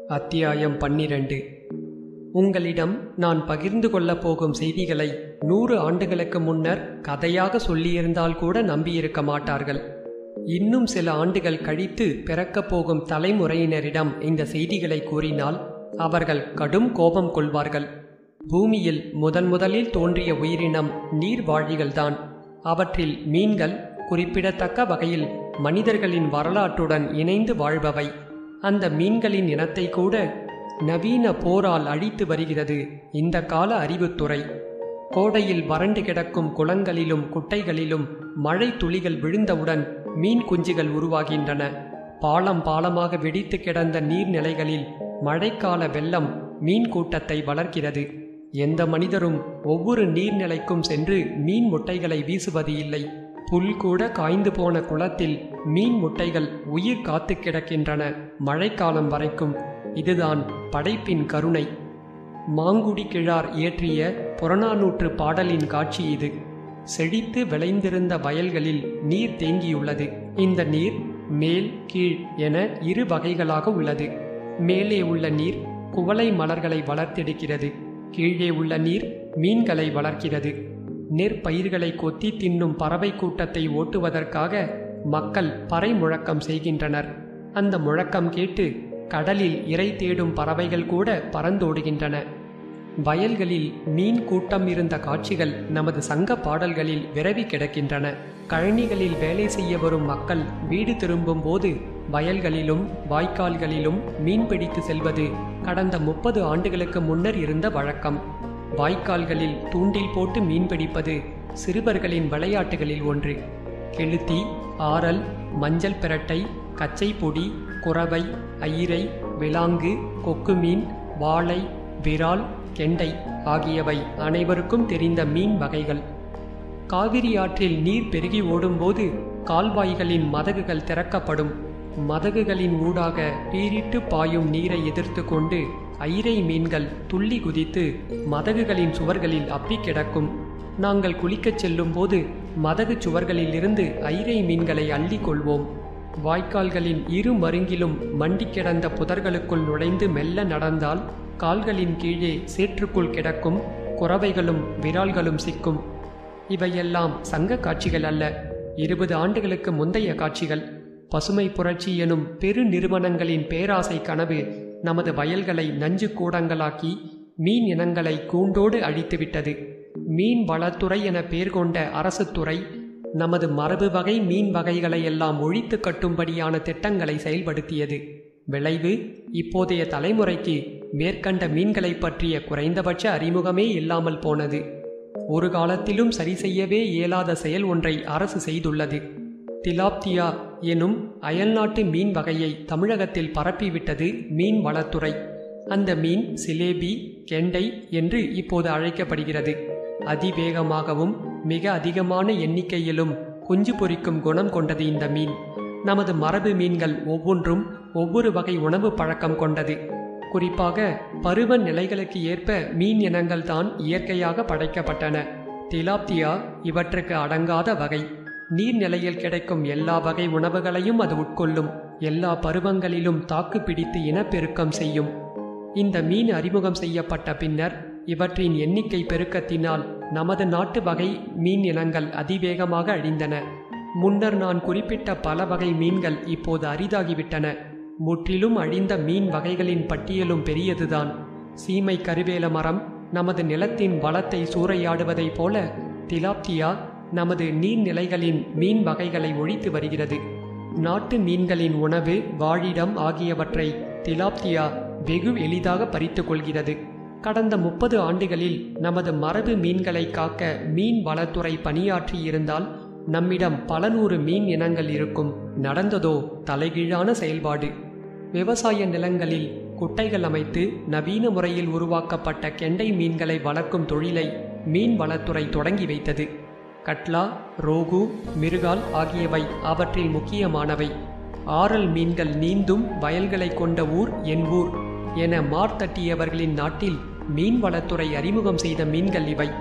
அத்தியாயம் பன்னிரண்டு உங்களிடம் நான் பகிர்ந்து கொள்ளப் போகும் செய்திகளை நூறு ஆண்டுகளுக்கு முன்னர் கதையாக சொல்லியிருந்தால் கூட நம்பியிருக்க மாட்டார்கள் இன்னும் சில ஆண்டுகள் கழித்து பிறக்கப் போகும் தலைமுறையினரிடம் இந்த செய்திகளை கூறினால் அவர்கள் கடும் கோபம் கொள்வார்கள் பூமியில் முதன் முதலில் தோன்றிய உயிரினம் நீர்வாழிகள்தான் அவற்றில் மீன்கள் குறிப்பிடத்தக்க வகையில் மனிதர்களின் வரலாற்றுடன் இணைந்து வாழ்பவை அந்த மீன்களின் இனத்தை கூட நவீன போரால் அழித்து வருகிறது இந்த கால அறிவுத்துறை கோடையில் வறண்டு கிடக்கும் குளங்களிலும் குட்டைகளிலும் மழை துளிகள் விழுந்தவுடன் மீன் குஞ்சுகள் உருவாகின்றன பாலம் பாலமாக வெடித்து கிடந்த நீர்நிலைகளில் மழைக்கால வெள்ளம் மீன் கூட்டத்தை வளர்க்கிறது எந்த மனிதரும் ஒவ்வொரு நீர்நிலைக்கும் சென்று மீன் முட்டைகளை வீசுவது இல்லை புல் கூட காய்ந்து போன குளத்தில் மீன் முட்டைகள் உயிர் காத்து கிடக்கின்றன மழைக்காலம் வரைக்கும் இதுதான் படைப்பின் கருணை மாங்குடி கிழார் இயற்றிய புறநானூற்று பாடலின் காட்சி இது செழித்து விளைந்திருந்த வயல்களில் நீர் தேங்கியுள்ளது இந்த நீர் மேல் கீழ் என இரு வகைகளாக உள்ளது மேலே உள்ள நீர் குவளை மலர்களை வளர்த்தெடுக்கிறது கீழே உள்ள நீர் மீன்களை வளர்க்கிறது நெற்பயிர்களை கொத்தி தின்னும் பறவை கூட்டத்தை ஓட்டுவதற்காக மக்கள் பறை முழக்கம் செய்கின்றனர் அந்த முழக்கம் கேட்டு கடலில் இறை தேடும் பறவைகள் கூட பறந்தோடுகின்றன வயல்களில் மீன் கூட்டம் இருந்த காட்சிகள் நமது சங்க பாடல்களில் விரவி கிடக்கின்றன கழனிகளில் வேலை செய்ய வரும் மக்கள் வீடு திரும்பும் போது வயல்களிலும் வாய்க்கால்களிலும் மீன் பிடித்து செல்வது கடந்த முப்பது ஆண்டுகளுக்கு முன்னர் இருந்த வழக்கம் வாய்க்கால்களில் தூண்டில் போட்டு மீன் பிடிப்பது சிறுவர்களின் விளையாட்டுகளில் ஒன்று கெளுத்தி ஆரல் மஞ்சள் பிரட்டை கச்சை பொடி குறவை ஐரை விலாங்கு கொக்கு மீன் வாளை விரால் கெண்டை ஆகியவை அனைவருக்கும் தெரிந்த மீன் வகைகள் காவிரி ஆற்றில் நீர் பெருகி ஓடும்போது கால்வாய்களின் மதகுகள் திறக்கப்படும் மதகுகளின் ஊடாக பீரிட்டு பாயும் நீரை எதிர்த்து கொண்டு ஐரை மீன்கள் துள்ளி குதித்து மதகுகளின் சுவர்களில் அப்பி கிடக்கும் நாங்கள் குளிக்கச் செல்லும் போது மதகு சுவர்களிலிருந்து ஐரை மீன்களை அள்ளி கொள்வோம் வாய்க்கால்களின் இரு மருங்கிலும் மண்டி கிடந்த புதர்களுக்குள் நுழைந்து மெல்ல நடந்தால் கால்களின் கீழே சேற்றுக்குள் கிடக்கும் குறவைகளும் விரால்களும் சிக்கும் இவையெல்லாம் சங்க காட்சிகள் அல்ல இருபது ஆண்டுகளுக்கு முந்தைய காட்சிகள் பசுமை புரட்சி எனும் பெரு நிறுவனங்களின் பேராசை கனவு நமது வயல்களை நஞ்சு கூடங்களாக்கி மீன் இனங்களை கூண்டோடு அழித்துவிட்டது மீன் வளத்துறை என பெயர் கொண்ட அரசு துறை நமது மரபு வகை மீன் வகைகளை எல்லாம் ஒழித்து கட்டும்படியான திட்டங்களை செயல்படுத்தியது விளைவு இப்போதைய தலைமுறைக்கு மேற்கண்ட மீன்களை பற்றிய குறைந்தபட்ச அறிமுகமே இல்லாமல் போனது ஒரு காலத்திலும் சரி செய்யவே இயலாத செயல் ஒன்றை அரசு செய்துள்ளது திலாப்தியா எனும் அயல்நாட்டு மீன் வகையை தமிழகத்தில் பரப்பிவிட்டது மீன் வளத்துறை அந்த மீன் சிலேபி கெண்டை என்று இப்போது அழைக்கப்படுகிறது அதிவேகமாகவும் மிக அதிகமான எண்ணிக்கையிலும் குஞ்சு பொரிக்கும் குணம் கொண்டது இந்த மீன் நமது மரபு மீன்கள் ஒவ்வொன்றும் ஒவ்வொரு வகை உணவு பழக்கம் கொண்டது குறிப்பாக பருவ நிலைகளுக்கு ஏற்ப மீன் இனங்கள் தான் இயற்கையாக படைக்கப்பட்டன திலாப்தியா இவற்றுக்கு அடங்காத வகை நீர்நிலையில் கிடைக்கும் எல்லா வகை உணவுகளையும் அது உட்கொள்ளும் எல்லா பருவங்களிலும் தாக்கு பிடித்து இனப்பெருக்கம் செய்யும் இந்த மீன் அறிமுகம் செய்யப்பட்ட பின்னர் இவற்றின் எண்ணிக்கை பெருக்கத்தினால் நமது நாட்டு வகை மீன் இனங்கள் அதிவேகமாக அழிந்தன முன்னர் நான் குறிப்பிட்ட பல வகை மீன்கள் இப்போது அரிதாகிவிட்டன முற்றிலும் அழிந்த மீன் வகைகளின் பட்டியலும் பெரியதுதான் சீமை கருவேல மரம் நமது நிலத்தின் வளத்தை சூறையாடுவதைப் போல திலாப்தியா நமது நீர்நிலைகளின் மீன் வகைகளை ஒழித்து வருகிறது நாட்டு மீன்களின் உணவு வாழிடம் ஆகியவற்றை திலாப்தியா வெகு எளிதாக பறித்து கொள்கிறது கடந்த முப்பது ஆண்டுகளில் நமது மரபு மீன்களை காக்க மீன் வளத்துறை பணியாற்றியிருந்தால் நம்மிடம் பல நூறு மீன் இனங்கள் இருக்கும் நடந்ததோ தலைகீழான செயல்பாடு விவசாய நிலங்களில் குட்டைகள் அமைத்து நவீன முறையில் உருவாக்கப்பட்ட கெண்டை மீன்களை வளர்க்கும் தொழிலை மீன் வளத்துறை தொடங்கி வைத்தது கட்லா ரோகு மிருகால் ஆகியவை அவற்றில் முக்கியமானவை ஆரல் மீன்கள் நீந்தும் வயல்களை கொண்ட ஊர் என் ஊர் என மார்த்தட்டியவர்களின் நாட்டில் மீன் வளத்துறை அறிமுகம் செய்த மீன்கள் இவை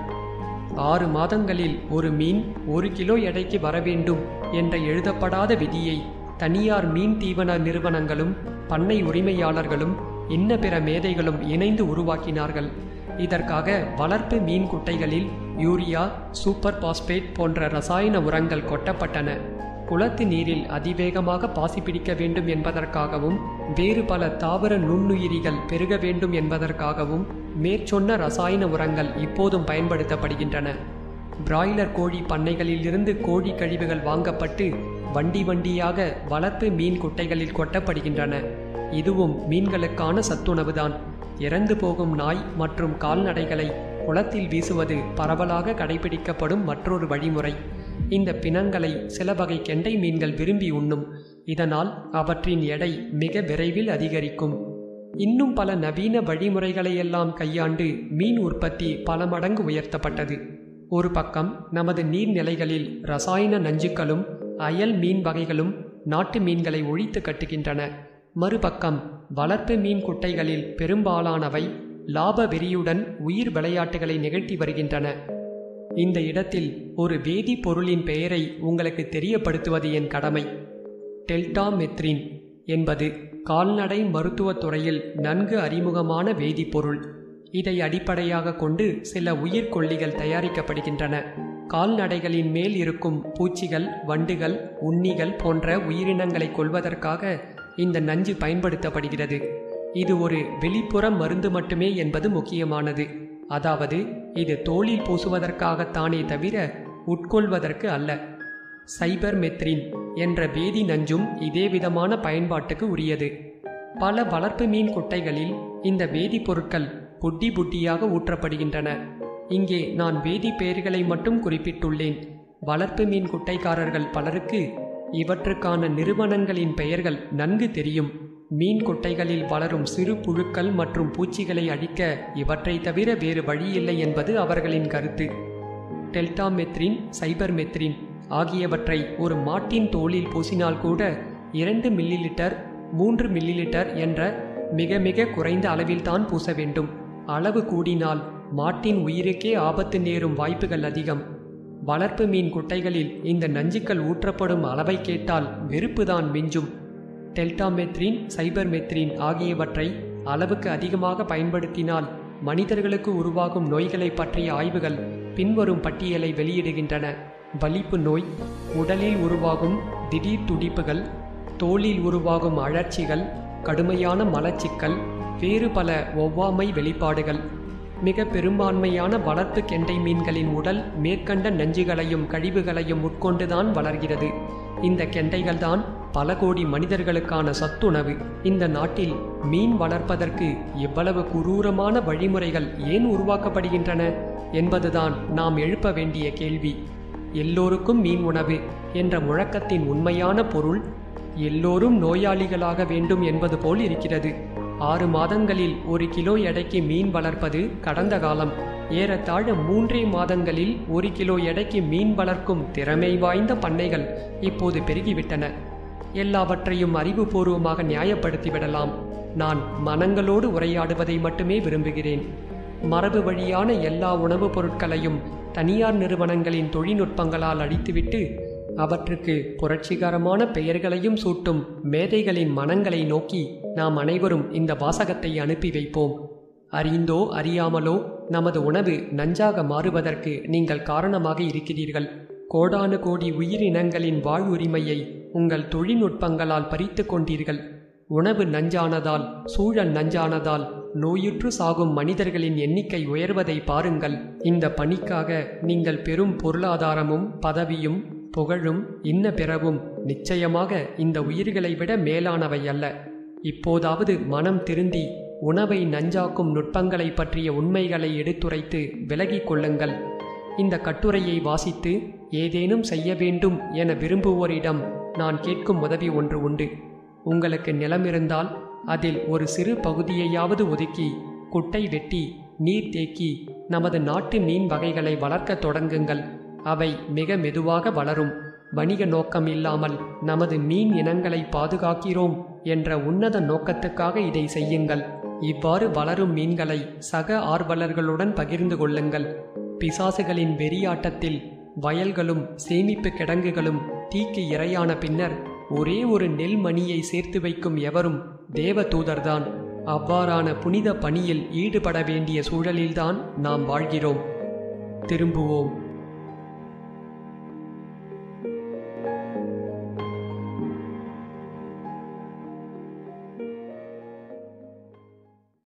ஆறு மாதங்களில் ஒரு மீன் ஒரு கிலோ எடைக்கு வர வேண்டும் என்ற எழுதப்படாத விதியை தனியார் மீன் தீவன நிறுவனங்களும் பண்ணை உரிமையாளர்களும் இன்ன பிற மேதைகளும் இணைந்து உருவாக்கினார்கள் இதற்காக வளர்ப்பு மீன் குட்டைகளில் யூரியா சூப்பர் பாஸ்பேட் போன்ற ரசாயன உரங்கள் கொட்டப்பட்டன குளத்து நீரில் அதிவேகமாக பாசி பிடிக்க வேண்டும் என்பதற்காகவும் வேறு பல தாவர நுண்ணுயிரிகள் பெருக வேண்டும் என்பதற்காகவும் மேற்சொன்ன ரசாயன உரங்கள் இப்போதும் பயன்படுத்தப்படுகின்றன பிராய்லர் கோழி பண்ணைகளிலிருந்து கோழி கழிவுகள் வாங்கப்பட்டு வண்டி வண்டியாக வளர்ப்பு மீன் குட்டைகளில் கொட்டப்படுகின்றன இதுவும் மீன்களுக்கான சத்துணவுதான் இறந்து போகும் நாய் மற்றும் கால்நடைகளை குளத்தில் வீசுவது பரவலாக கடைபிடிக்கப்படும் மற்றொரு வழிமுறை இந்த பிணங்களை சில வகை கெண்டை மீன்கள் விரும்பி உண்ணும் இதனால் அவற்றின் எடை மிக விரைவில் அதிகரிக்கும் இன்னும் பல நவீன வழிமுறைகளை எல்லாம் கையாண்டு மீன் உற்பத்தி பல மடங்கு உயர்த்தப்பட்டது ஒரு பக்கம் நமது நீர்நிலைகளில் ரசாயன நஞ்சுக்களும் அயல் மீன் வகைகளும் நாட்டு மீன்களை ஒழித்து கட்டுகின்றன மறுபக்கம் வளர்ப்பு மீன் குட்டைகளில் பெரும்பாலானவை லாப வெறியுடன் உயிர் விளையாட்டுகளை நிகழ்த்தி வருகின்றன இந்த இடத்தில் ஒரு வேதிப்பொருளின் பெயரை உங்களுக்கு தெரியப்படுத்துவது என் கடமை டெல்டாமெத்ரின் என்பது கால்நடை மருத்துவத் துறையில் நன்கு அறிமுகமான வேதிப்பொருள் இதை அடிப்படையாக கொண்டு சில உயிர்கொல்லிகள் தயாரிக்கப்படுகின்றன கால்நடைகளின் மேல் இருக்கும் பூச்சிகள் வண்டுகள் உண்ணிகள் போன்ற உயிரினங்களை கொல்வதற்காக இந்த நஞ்சு பயன்படுத்தப்படுகிறது இது ஒரு வெளிப்புற மருந்து மட்டுமே என்பது முக்கியமானது அதாவது இது தோளில் பூசுவதற்காகத்தானே தவிர உட்கொள்வதற்கு அல்ல சைபர் மெத்ரின் என்ற வேதி நஞ்சும் இதே விதமான பயன்பாட்டுக்கு உரியது பல வளர்ப்பு மீன் குட்டைகளில் இந்த வேதிப்பொருட்கள் புட்டி புட்டியாக ஊற்றப்படுகின்றன இங்கே நான் வேதி பெயர்களை மட்டும் குறிப்பிட்டுள்ளேன் வளர்ப்பு மீன் குட்டைக்காரர்கள் பலருக்கு இவற்றுக்கான நிறுவனங்களின் பெயர்கள் நன்கு தெரியும் மீன் குட்டைகளில் வளரும் சிறு புழுக்கள் மற்றும் பூச்சிகளை அழிக்க இவற்றை தவிர வேறு வழியில்லை என்பது அவர்களின் கருத்து டெல்டாமெத்ரின் சைபர்மெத்ரின் ஆகியவற்றை ஒரு மாட்டின் தோலில் பூசினால் கூட இரண்டு மில்லிலிட்டர் மூன்று மில்லிலிட்டர் என்ற மிக மிக குறைந்த அளவில்தான் பூச வேண்டும் அளவு கூடினால் மாட்டின் உயிருக்கே ஆபத்து நேரும் வாய்ப்புகள் அதிகம் வளர்ப்பு மீன் குட்டைகளில் இந்த நஞ்சுக்கள் ஊற்றப்படும் அளவை கேட்டால் வெறுப்புதான் மிஞ்சும் டெல்டாமெத்ரின் சைபர்மெத்ரின் ஆகியவற்றை அளவுக்கு அதிகமாக பயன்படுத்தினால் மனிதர்களுக்கு உருவாகும் நோய்களை பற்றிய ஆய்வுகள் பின்வரும் பட்டியலை வெளியிடுகின்றன வலிப்பு நோய் உடலில் உருவாகும் திடீர் துடிப்புகள் தோலில் உருவாகும் அழற்சிகள் கடுமையான மலச்சிக்கல் வேறு பல ஒவ்வாமை வெளிப்பாடுகள் மிக பெரும்பான்மையான வளர்ப்பு கெண்டை மீன்களின் உடல் மேற்கண்ட நஞ்சுகளையும் கழிவுகளையும் உட்கொண்டுதான் வளர்கிறது இந்த கெண்டைகள்தான் பல கோடி மனிதர்களுக்கான சத்துணவு இந்த நாட்டில் மீன் வளர்ப்பதற்கு இவ்வளவு குரூரமான வழிமுறைகள் ஏன் உருவாக்கப்படுகின்றன என்பதுதான் நாம் எழுப்ப வேண்டிய கேள்வி எல்லோருக்கும் மீன் உணவு என்ற முழக்கத்தின் உண்மையான பொருள் எல்லோரும் நோயாளிகளாக வேண்டும் என்பது போல் இருக்கிறது ஆறு மாதங்களில் ஒரு கிலோ எடைக்கு மீன் வளர்ப்பது கடந்த காலம் ஏறத்தாழ மூன்றே மாதங்களில் ஒரு கிலோ எடைக்கு மீன் வளர்க்கும் திறமை வாய்ந்த பண்ணைகள் இப்போது பெருகிவிட்டன எல்லாவற்றையும் அறிவுபூர்வமாக நியாயப்படுத்திவிடலாம் நான் மனங்களோடு உரையாடுவதை மட்டுமே விரும்புகிறேன் மரபு வழியான எல்லா உணவுப் பொருட்களையும் தனியார் நிறுவனங்களின் தொழில்நுட்பங்களால் அழித்துவிட்டு அவற்றுக்கு புரட்சிகரமான பெயர்களையும் சூட்டும் மேதைகளின் மனங்களை நோக்கி நாம் அனைவரும் இந்த வாசகத்தை அனுப்பி வைப்போம் அறிந்தோ அறியாமலோ நமது உணவு நஞ்சாக மாறுவதற்கு நீங்கள் காரணமாக இருக்கிறீர்கள் கோடானு கோடி உயிரினங்களின் வாழ்வுரிமையை உங்கள் தொழில்நுட்பங்களால் பறித்து கொண்டீர்கள் உணவு நஞ்சானதால் சூழல் நஞ்சானதால் நோயுற்று சாகும் மனிதர்களின் எண்ணிக்கை உயர்வதை பாருங்கள் இந்த பணிக்காக நீங்கள் பெரும் பொருளாதாரமும் பதவியும் புகழும் இன்ன பிறவும் நிச்சயமாக இந்த உயிர்களை விட மேலானவை அல்ல இப்போதாவது மனம் திருந்தி உணவை நஞ்சாக்கும் நுட்பங்களை பற்றிய உண்மைகளை எடுத்துரைத்து விலகிக் கொள்ளுங்கள் இந்த கட்டுரையை வாசித்து ஏதேனும் செய்ய வேண்டும் என விரும்புவோரிடம் நான் கேட்கும் உதவி ஒன்று உண்டு உங்களுக்கு நிலம் இருந்தால் அதில் ஒரு சிறு பகுதியையாவது ஒதுக்கி குட்டை வெட்டி நீர் தேக்கி நமது நாட்டு மீன் வகைகளை வளர்க்கத் தொடங்குங்கள் அவை மிக மெதுவாக வளரும் வணிக நோக்கம் இல்லாமல் நமது மீன் இனங்களை பாதுகாக்கிறோம் என்ற உன்னத நோக்கத்துக்காக இதை செய்யுங்கள் இவ்வாறு வளரும் மீன்களை சக ஆர்வலர்களுடன் பகிர்ந்து கொள்ளுங்கள் பிசாசுகளின் வெறியாட்டத்தில் வயல்களும் சேமிப்பு கிடங்குகளும் தீக்கு இரையான பின்னர் ஒரே ஒரு நெல் மணியை சேர்த்து வைக்கும் எவரும் தேவ தூதர்தான் அவ்வாறான புனித பணியில் ஈடுபட வேண்டிய சூழலில்தான் நாம் வாழ்கிறோம் திரும்புவோம்